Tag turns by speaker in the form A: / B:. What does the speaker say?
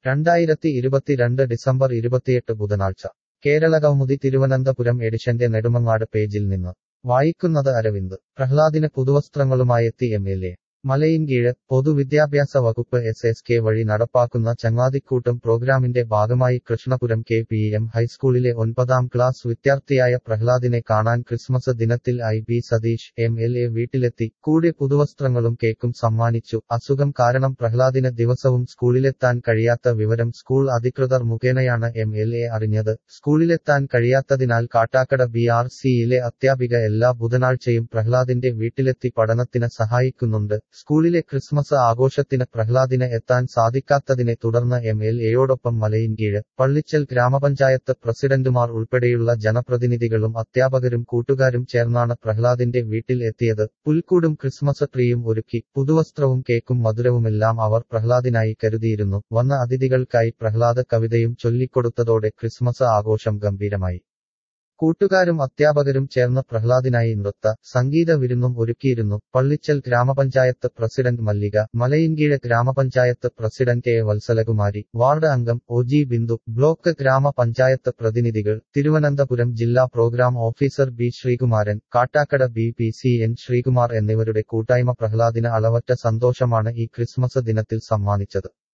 A: രണ്ടായിരത്തി ഇരുപത്തിരണ്ട് ഡിസംബർ ഇരുപത്തിയെട്ട് ബുധനാഴ്ച കേരളകൗമുദി തിരുവനന്തപുരം എഡിഷന്റെ നെടുമങ്ങാട് പേജിൽ നിന്ന് വായിക്കുന്നത് അരവിന്ദ് പ്രഹ്ലാദിന് പുതുവസ്ത്രങ്ങളുമായെത്തി എം എൽ എ മലയിൻകീഴ് പൊതുവിദ്യാഭ്യാസ വകുപ്പ് എസ് എസ് കെ വഴി നടപ്പാക്കുന്ന ചങ്ങാതിക്കൂട്ടം പ്രോഗ്രാമിന്റെ ഭാഗമായി കൃഷ്ണപുരം കെ പി എം ഹൈസ്കൂളിലെ ഒൻപതാം ക്ലാസ് വിദ്യാർത്ഥിയായ പ്രഹ്ലാദിനെ കാണാൻ ക്രിസ്മസ് ദിനത്തിൽ I B Satheesh M L A വീട്ടിലെത്തി കൂടെ പുതുവസ്ത്രങ്ങളും കേക്കും സമ്മാനിച്ചു അസുഖം കാരണം പ്രഹ്ലാദിന് ദിവസവും സ്കൂളിലെത്താൻ കഴിയാത്ത വിവരം സ്കൂൾ അധികൃതർ മുഖേനയാണ് എം എൽ എ അറിഞ്ഞത് സ്കൂളിലെത്താൻ കഴിയാത്തതിനാൽ കാട്ടാക്കട ബി ആർ സിയിലെ അധ്യാപിക എല്ലാ ബുധനാഴ്ചയും പ്രഹ്ലാദിന്റെ വീട്ടിലെത്തി പഠനത്തിന് സഹായിക്കുന്നുണ്ട് സ്കൂളിലെ ക്രിസ്മസ് ആഘോഷത്തിന് പ്രഹ്ലാദിന് എത്താൻ സാധിക്കാത്തതിനെ തുടർന്ന് എം എൽ എയോടൊപ്പം മലയിൻകീഴ് പള്ളിച്ചൽ ഗ്രാമപഞ്ചായത്ത് പ്രസിഡന്റുമാർ ഉൾപ്പെടെയുള്ള ജനപ്രതിനിധികളും അധ്യാപകരും കൂട്ടുകാരും ചേർന്നാണ് പ്രഹ്ലാദിന്റെ വീട്ടിൽ എത്തിയത് പുൽക്കൂടും ക്രിസ്മസ് ട്രീയും ഒരുക്കി പുതുവസ്ത്രവും കേക്കും മധുരവുമെല്ലാം അവർ പ്രഹ്ലാദിനായി കരുതിയിരുന്നു വന്ന അതിഥികൾക്കായി പ്രഹ്ലാദ കവിതയും ചൊല്ലിക്കൊടുത്തതോടെ ക്രിസ്മസ് ആഘോഷം ഗംഭീരമായി കൂട്ടുകാരും അധ്യാപകരും ചേർന്ന് പ്രഹ്ലാദിനായി നൃത്ത സംഗീത വിരുന്നും ഒരുക്കിയിരുന്നു പള്ളിച്ചൽ ഗ്രാമപഞ്ചായത്ത് പ്രസിഡന്റ് മല്ലിക മലയിൻകീഴ് ഗ്രാമപഞ്ചായത്ത് പ്രസിഡന്റ് എ വത്സലകുമാരി വാർഡ് അംഗം ഒ ജി ബിന്ദു ബ്ലോക്ക് ഗ്രാമപഞ്ചായത്ത് പ്രതിനിധികൾ തിരുവനന്തപുരം ജില്ലാ programme officer B Sreekumaran Kattakada B P C N Sreekumar എന്നിവരുടെ കൂട്ടായ്മ പ്രഹ്ലാദിന് അളവറ്റ സന്തോഷമാണ് ഈ ക്രിസ്മസ് ദിനത്തിൽ സമ്മാനിച്ചത്